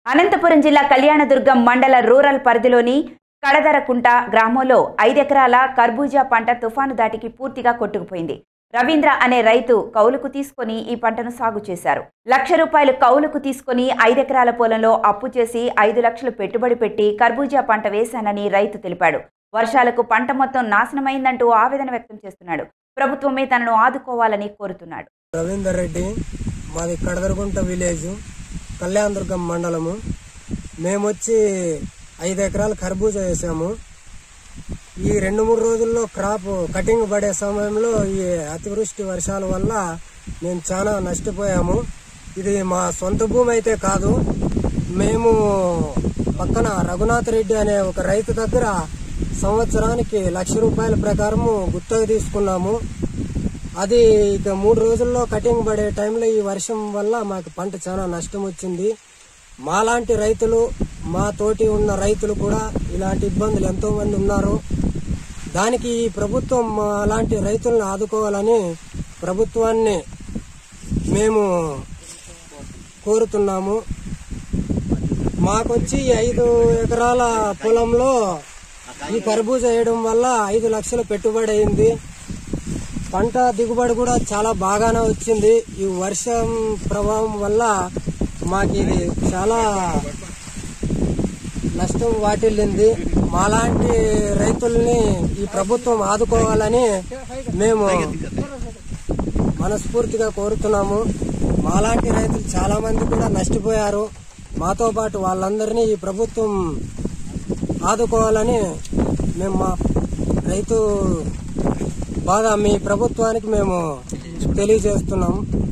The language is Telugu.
అనంతపురం జిల్లా కళ్యాణదుర్గం మండల రూరల్ పరిధిలోని కడదరకుంట గ్రామంలో ఐదెకరాల కర్బూజా పంట తుఫాను దాటికి పూర్తిగా కొట్టుకుపోయింది రవీంద్ర అనే రైతు కౌలుకు తీసుకొని ఈ పంటను సాగు చేశారు లక్ష రూపాయలు కౌలుకు తీసుకొని ఐదెకరాల పొలంలో అప్పు చేసి ఐదు లక్షలు పెట్టుబడి పెట్టి కర్బూజా పంట వేశానని రైతు తెలిపాడు వర్షాలకు పంట మొత్తం నాశనమైందంటూ ఆవేదన వ్యక్తం చేస్తున్నాడు ప్రభుత్వమే తనను ఆదుకోవాలని కోరుతున్నాడు రవీందర్ రెడ్డి మాది కడదరగుంట విలేజ్ కళ్యాణదుర్గం మండలము మేము వచ్చి ఐదు ఎకరాలు కర్బూజా వేసాము ఈ రెండు మూడు రోజుల్లో క్రాప్ కటింగ్ పడే సమయంలో ఈ అతివృష్టి వర్షాల వల్ల మేము చాలా నష్టపోయాము ఇది మా సొంత భూమి అయితే కాదు మేము పక్కన రఘునాథ్ రెడ్డి అనే ఒక రైతు దగ్గర సంవత్సరానికి లక్ష రూపాయల ప్రకారము గుత్తగా తీసుకున్నాము అది ఇక మూడు రోజుల్లో కటింగ్ పడే టైంలో ఈ వర్షం వల్ల మాకు పంట చాలా నష్టం వచ్చింది మాలాంటి రైతులు మా తోటి ఉన్న రైతులు కూడా ఇలాంటి ఇబ్బందులు ఎంతో మంది ఉన్నారు దానికి ఈ ప్రభుత్వం మా అలాంటి రైతులను ఆదుకోవాలని ప్రభుత్వాన్ని మేము కోరుతున్నాము మాకొచ్చి ఐదు ఎకరాల పొలంలో ఈ కర్బూజ వేయడం వల్ల ఐదు లక్షల పెట్టుబడి అయింది పంట దిగుబడి కూడా చాలా బాగానే వచ్చింది ఈ వర్షం ప్రభావం వల్ల మాకు ఇది చాలా నష్టం వాటిల్లింది మాలాంటి రైతుల్ని ఈ ప్రభుత్వం ఆదుకోవాలని మేము మనస్ఫూర్తిగా కోరుతున్నాము మాలాంటి రైతులు చాలా మంది కూడా నష్టపోయారు మాతో పాటు వాళ్ళందరినీ ఈ ప్రభుత్వం ఆదుకోవాలని మేము మా రైతు బాధ మీ ప్రభుత్వానికి మేము తెలియజేస్తున్నాం